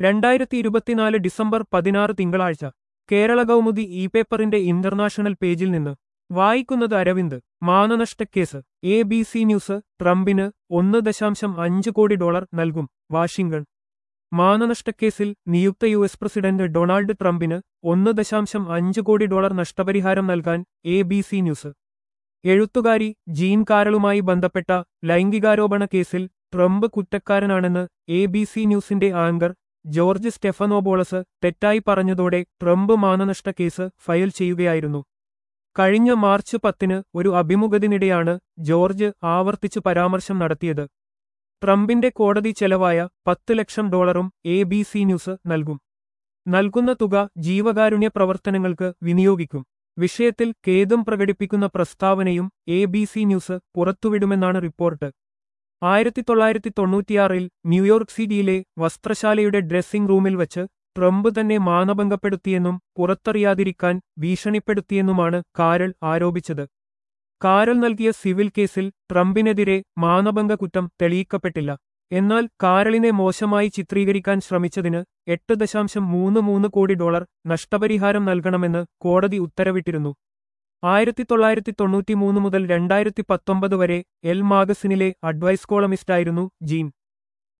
രണ്ടായിരത്തി ഇരുപത്തിനാല് ഡിസംബർ പതിനാറ് തിങ്കളാഴ്ച കേരള കൗമുദി ഇ പേപ്പറിന്റെ ഇന്റർനാഷണൽ പേജിൽ നിന്ന് വായിക്കുന്നത് അരവിന്ദ് മാനനഷ്ടക്കേസ് എ ബി സി ന്യൂസ് ട്രംപിന് ഒന്ന് ദശാംശം അഞ്ച് കോടി ഡോളർ നൽകും വാഷിംഗ്ടൺ മാനനഷ്ടക്കേസിൽ നിയുക്ത യു എസ് പ്രസിഡന്റ് ഡൊണാൾഡ് ട്രംപിന് ഒന്ന് ദശാംശം അഞ്ച് കോടി ഡോളർ നഷ്ടപരിഹാരം നൽകാൻ എ ബി സി ന്യൂസ് എഴുത്തുകാരി ജീൻ കാരളുമായി ബന്ധപ്പെട്ട ലൈംഗികാരോപണ കേസിൽ ട്രംപ് കുറ്റക്കാരനാണെന്ന് എ ബി സി ന്യൂസിന്റെ ആങ്കർ ജോർജ് സ്റ്റെഫനോബോളസ് തെറ്റായി പറഞ്ഞതോടെ ട്രംപ് മാനനഷ്ട കേസ് ഫയൽ ചെയ്യുകയായിരുന്നു കഴിഞ്ഞ മാർച്ച് പത്തിന് ഒരു അഭിമുഖത്തിനിടെയാണ് ജോർജ് ആവർത്തിച്ചു പരാമർശം നടത്തിയത് ട്രംപിന്റെ കോടതി ചെലവായ പത്ത് ലക്ഷം ഡോളറും എ ബി സി ന്യൂസ് നൽകും നൽകുന്ന തുക ജീവകാരുണ്യ പ്രവർത്തനങ്ങൾക്ക് വിനിയോഗിക്കും വിഷയത്തിൽ ഖേദം പ്രകടിപ്പിക്കുന്ന പ്രസ്താവനയും എ ബി സി ന്യൂസ് പുറത്തുവിടുമെന്നാണ് റിപ്പോർട്ട് ആയിരത്തി തൊള്ളായിരത്തി തൊണ്ണൂറ്റിയാറിൽ ന്യൂയോർക്ക് സിറ്റിയിലെ വസ്ത്രശാലയുടെ ഡ്രസ്സിംഗ് റൂമിൽ വച്ച് ട്രംപ് തന്നെ മാനഭംഗപ്പെടുത്തിയെന്നും പുറത്തറിയാതിരിക്കാൻ ഭീഷണിപ്പെടുത്തിയെന്നുമാണ് കാരൾ ആരോപിച്ചത് കാരൽ നൽകിയ സിവിൽ കേസിൽ ട്രംപിനെതിരെ മാനഭംഗ കുറ്റം തെളിയിക്കപ്പെട്ടില്ല എന്നാൽ കാരളിനെ മോശമായി ചിത്രീകരിക്കാൻ ശ്രമിച്ചതിന് എട്ട് ദശാംശം മൂന്ന് മൂന്ന് കോടി ഡോളർ നഷ്ടപരിഹാരം നൽകണമെന്ന് കോടതി ഉത്തരവിട്ടിരുന്നു ആയിരത്തി തൊള്ളായിരത്തി തൊണ്ണൂറ്റിമൂന്ന് മുതൽ രണ്ടായിരത്തി പത്തൊമ്പത് വരെ എൽ മാഗസിനിലെ അഡ്വൈസ് കോളമിസ്റ്റായിരുന്നു ജീൻ